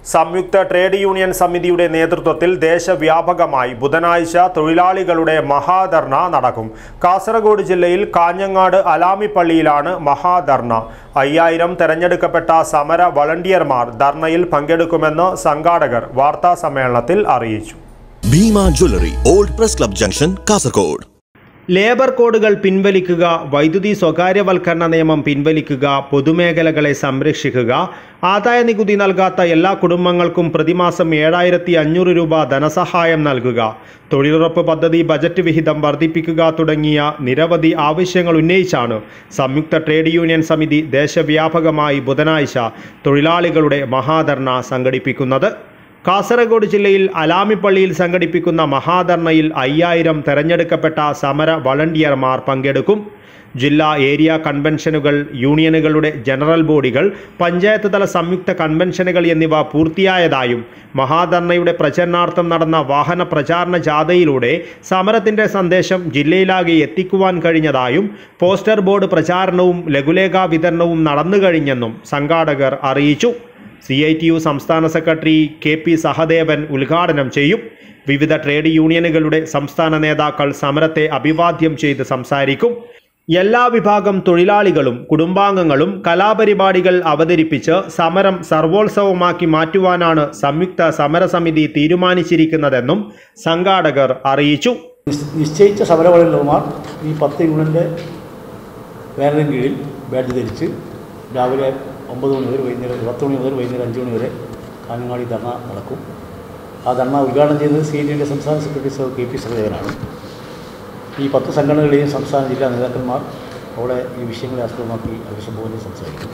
സംയുക്ത trade union സമിതിയുടെ നേതൃത്വത്തിൽ ദേശവ്യാപകമായി ബുധനാഴ്ച തൊഴിലാളികളുടെ മഹാധർണ നടക്കും കാസർഗോഡ് ജില്ലയിൽ കാഞ്ഞങ്ങാട് അലാമിപ്പള്ളിയിലാണ് മഹാധർണ അയ്യായിരം തെരഞ്ഞെടുക്കപ്പെട്ട സമര വളണ്ടിയർമാർ ധർണയിൽ പങ്കെടുക്കുമെന്ന് സംഘാടകർ വാർത്താ സമ്മേളനത്തിൽ അറിയിച്ചു Bhima jewellery old press club junction Kasaragod labour കോഡുകൾ പിൻവലിക്കുക വൈദ്യുതി സ്വകാര്യവൽക്കരണ നിയമം പിൻവലിക്കുക പൊതുമേഖലകളെ സംരക്ഷിക്കുക ആദായ നികുതി നൽകാത്ത എല്ലാ കുടുംബങ്ങൾക്കും പ്രതിമാസം ഏഴായിരത്തി അഞ്ഞൂറ് രൂപ ധനസഹായം നൽകുക തൊഴിലുറപ്പ് പദ്ധതി ബജറ്റ് വിഹിതം വർദ്ധിപ്പിക്കുക തുടങ്ങിയ നിരവധി ആവശ്യങ്ങൾ ഉന്നയിച്ചാണ് സംയുക്ത ട്രേഡ് യൂണിയൻ സമിതി ദേശവ്യാപകമായി ബുധനാഴ്ച തൊഴിലാളികളുടെ മഹാധർണ സംഘടിപ്പിക്കുന്നത് കാസർഗോഡ് ജില്ലയിൽ അലാമിപ്പള്ളിയിൽ സംഘടിപ്പിക്കുന്ന മഹാധർണയിൽ അയ്യായിരം തെരഞ്ഞെടുക്കപ്പെട്ട സമര വളണ്ടിയർമാർ പങ്കെടുക്കും ജില്ലാ ഏരിയ കൺവെൻഷനുകൾ യൂണിയനുകളുടെ ജനറൽ ബോഡികൾ പഞ്ചായത്ത് തല സംയുക്ത കൺവെൻഷനുകൾ എന്നിവ പൂർത്തിയായതായും മഹാധർണയുടെ പ്രചരണാർത്ഥം നടന്ന വാഹന പ്രചാരണ ജാഥയിലൂടെ സമരത്തിന്റെ സന്ദേശം ജില്ലയിലാകെ എത്തിക്കുവാൻ കഴിഞ്ഞതായും പോസ്റ്റർ ബോർഡ് പ്രചാരണവും ലഘുലേഖ വിതരണവും നടന്നു കഴിഞ്ഞെന്നും സംഘാടകർ അറിയിച്ചു സി ഐ ടി യു സംസ്ഥാന സെക്രട്ടറി കെ പി സഹദേവൻ ഉദ്ഘാടനം ചെയ്യും വിവിധ ട്രേഡ് യൂണിയനുകളുടെ സംസ്ഥാന നേതാക്കൾ സമരത്തെ അഭിവാദ്യം ചെയ്ത് സംസാരിക്കും എല്ലാ വിഭാഗം തൊഴിലാളികളും കുടുംബാംഗങ്ങളും കലാപരിപാടികൾ അവതരിപ്പിച്ച് സമരം സർവോത്സവമാക്കി മാറ്റുവാനാണ് സംയുക്ത സമരസമിതി തീരുമാനിച്ചിരിക്കുന്നതെന്നും സംഘാടകർ അറിയിച്ചു നിശ്ചയിച്ച സമരവളന്മാർ ഈ പത്ത് യൂണിയൻ്റെ ബാനറിന് കീഴിൽ ബാഡ്ജ് ധരിച്ച് രാവിലെ ഒമ്പത് മണി മുതൽ വൈകുന്നേരം പത്ത് മണി മുതൽ വൈകുന്നേരം അഞ്ച് മണി വരെ കാഞ്ഞങ്ങാടി ധർണ നടക്കും ആ ധർണ ഉദ്ഘാടനം ചെയ്തത് സി ഡിയുടെ സംസ്ഥാന സെക്രട്ടറി സഹ കെ പി സഹദേവനാണ് ഈ പത്ത് സംഘടനകളുടെയും സംസ്ഥാന ജില്ലാ നേതാക്കന്മാർ അവിടെ ഈ വിഷയങ്ങളെ ആസ്പദമാക്കി അഭിസംബോധന സംസാരിക്കും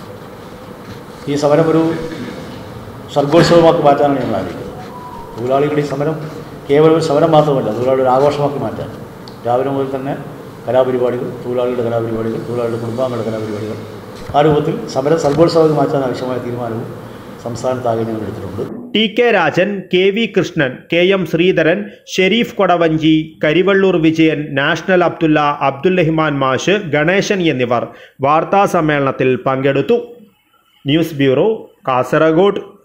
ഈ സമരം ഒരു സർഗോത്സവമാക്കി മാറ്റാനാണ് ഞങ്ങൾ ആഗ്രഹിക്കുന്നത് തൊഴിലാളികളുടെ ഈ സമരം കേവലം ഒരു സമരം മാത്രമല്ല തൊഴിലാളികളുടെ ഒരു ആഘോഷമാക്കി മാറ്റാൻ രാവിലെ മുതൽ തന്നെ കലാപരിപാടികൾ തൊഴിലാളികളുടെ കലാപരിപാടികൾ തൊഴിലാളികളുടെ കുടുംബാംഗങ്ങളുടെ കലാപരിപാടികൾ ആ രൂപത്തിൽ സമരം സർഗോത്സവമാക്കി മാറ്റാൻ ആവശ്യമായ തീരുമാനവും സംസ്ഥാനത്താകെ ഞങ്ങൾ എടുത്തിട്ടുണ്ട് T K Rajan K V Krishnan K M Sreedharan Sharif Kodavanchi Karivellur Vijayan national Abdulla Abdul Rahman മാഷ് ഗണേശൻ എന്നിവർ വാർത്താ സമ്മേളനത്തിൽ പങ്കെടുത്തു ന്യൂസ് ബ്യൂറോ കാസർഗോഡ്